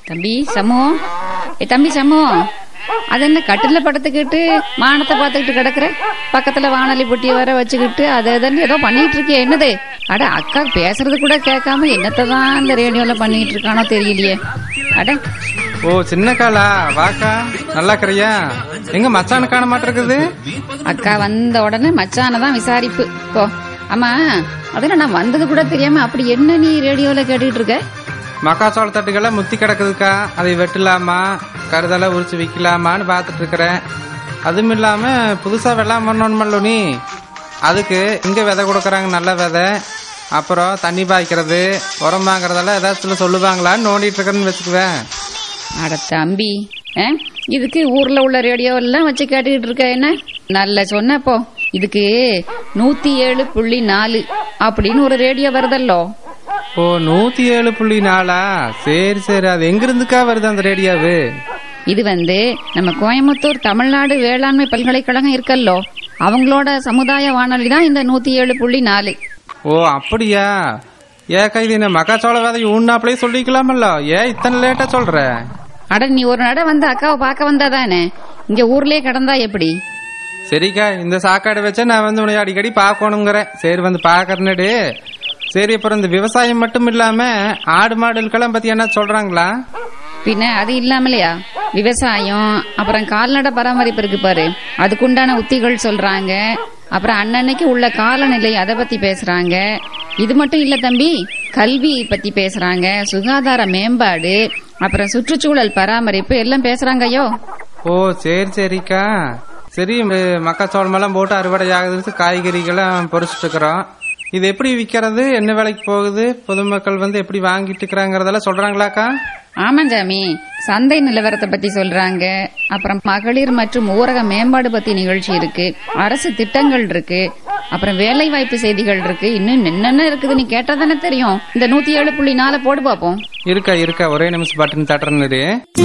தம்பி சமோ ஏ தம்பி சமோ அது என்ன கட்டில படுத்துக்கிட்டு வானத்தை பார்த்துக்கிட்டு கிடக்குற பக்கத்துல வானொலி பொட்டியை வர வச்சுக்கிட்டு அதை எதன்னு ஏதோ பண்ணிட்டு இருக்கிய என்னது அட அக்கா பேசுறது கூட கேட்காம என்னத்தை தான் இந்த ரேடியோல பண்ணிட்டு இருக்கானோ தெரியலையே அட ஓ சின்ன காலா வாக்கா நல்லா இருக்கிறியா எங்க மச்சான காண மாட்டிருக்குது அக்கா வந்த உடனே மச்சான தான் விசாரிப்பு போ ஆமா அதெல்லாம் நான் வந்தது கூட தெரியாம அப்படி என்ன நீ ரேடியோல கேட்டுட்டு இருக்க மக்காச்சோள தட்டுகளை முத்தி கிடக்குதுக்கா அதை வெட்டலாமா கருதலை உரிச்சு விற்கலாமான்னு பார்த்துட்டு இருக்கிறேன் அதுவும் இல்லாம புதுசா வெள்ளாம பண்ணணுமல்லோ நீ அதுக்கு இங்க விதை கொடுக்குறாங்க நல்ல விதை அப்புறம் தண்ணி பாய்க்கிறது உரம் வாங்குறதெல்லாம் ஏதாச்சும் சொல்லுவாங்களான்னு நோண்டிட்டு இருக்கேன்னு வச்சுக்குவேன் அட தம்பி ஆ? இதுக்கு ஊர்ல உள்ள ரேடியோ எல்லாம் வச்சு கேட்டுக்கிட்டு இருக்க என்ன நல்ல சொன்னப்போ இதுக்கு நூத்தி ஏழு புள்ளி நாலு அப்படின்னு ஒரு ரேடியோ வருதல்லோ ஓ நூத்தி ஏழு புள்ளி நாலா சரி சரி அது எங்க இருந்துக்கா வருது அந்த ரேடியோவு இது வந்து நம்ம கோயம்புத்தூர் தமிழ்நாடு வேளாண்மை பல்கலைக்கழகம் இருக்கல்லோ அவங்களோட சமுதாய வானொலி தான் இந்த நூத்தி ஏழு புள்ளி நாலு ஓ அப்படியா ஏக்கா இது என்ன மக்காச்சோள விதை ஊன்னாப்லயே சொல்லிக்கலாமல்ல ஏன் இத்தனை லேட்டா சொல்ற அட நீ ஒரு நட வந்து அக்காவை பார்க்க வந்தாதானே இங்க ஊர்லயே கிடந்தா எப்படி சரிக்கா இந்த சாக்காடு வச்சா நான் வந்து உன்னை அடிக்கடி பார்க்கணுங்கிறேன் சரி வந்து பார்க்கறனடு சரி அப்புறம் இந்த விவசாயம் மட்டும் இல்லாம ஆடு மாடுகளுக்கெல்லாம் பத்தி என்ன சொல்றாங்களா பின்ன அது இல்லாமலையா விவசாயம் அப்புறம் கால்நடை பராமரிப்பு இருக்கு பாரு அதுக்குண்டான உத்திகள் சொல்றாங்க அப்புறம் அன்னன்னைக்கு உள்ள காலநிலை அதை பத்தி பேசுறாங்க இது மட்டும் இல்ல தம்பி கல்வி பத்தி பேசுறாங்க சுகாதார மேம்பாடு அப்புறம் சுற்றுச்சூழல் பராமரிப்பு எல்லாம் பேசுறாங்க ஐயோ ஓ சரி சரிக்கா சரி இந்த மக்காச்சோளம் எல்லாம் போட்டு அறுவடை ஆகுது காய்கறிகள்லாம் பொறிச்சிட்டு இருக்கிறோம் இது எப்படி விற்கிறது என்ன விலைக்கு போகுது பொதுமக்கள் வந்து எப்படி வாங்கிட்டு இருக்கிறாங்கிறதெல்லாம் சொல்றாங்களாக்கா ஆமாஞ்சாமி சந்தை நிலவரத்தை பத்தி சொல்றாங்க அப்புறம் மகளிர் மற்றும் ஊரக மேம்பாடு பத்தி நிகழ்ச்சி இருக்கு அரசு திட்டங்கள் இருக்கு அப்புறம் வேலை வாய்ப்பு செய்திகள் இருக்கு இன்னும் என்னென்ன இருக்குது நீ கேட்டா தானே தெரியும் இந்த நூத்தி ஏழு புள்ளி நாலு போடு பாப்போம் இருக்கா இருக்கா ஒரே நிமிஷம் பட்டன் தட்டுறேன்னு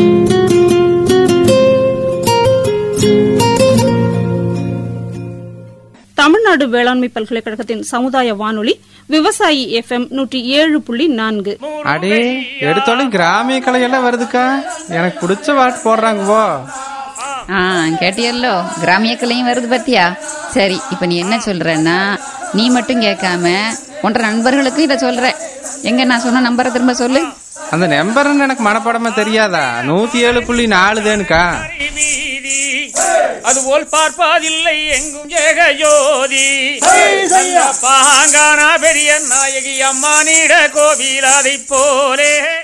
தமிழ்நாடு வேளாண்மை பல்கலைக்கழகத்தின் சமுதாய வானொலி விவசாயி எஃப்எம் நூற்றி ஏழு புள்ளி நான்கு அடே எடுத்தோடனே கிராமிய கலையெல்லாம் வருதுக்கா எனக்கு பிடிச்ச பாட்டு போடுறாங்க போ ஆ கேட்டியல்லோ கிராமிய கலையும் வருது பத்தியா சரி இப்ப நீ என்ன சொல்றன்னா நீ மட்டும் கேட்காம உன்ற நண்பர்களுக்கும் இத சொல்ற எங்க நான் சொன்ன நம்பரை திரும்ப சொல்லு அந்த நம்பர்னு எனக்கு மனப்படமா தெரியாதா நூத்தி ஏழு புள்ளி நாலு தேனுக்கா வீதி அதுபோல் பார்ப்பதில்லை எங்கும் ஏக ஜோதி நல்ல பாங்கான பெரிய நாயகி அம்மா நீட கோவில் அதை போலே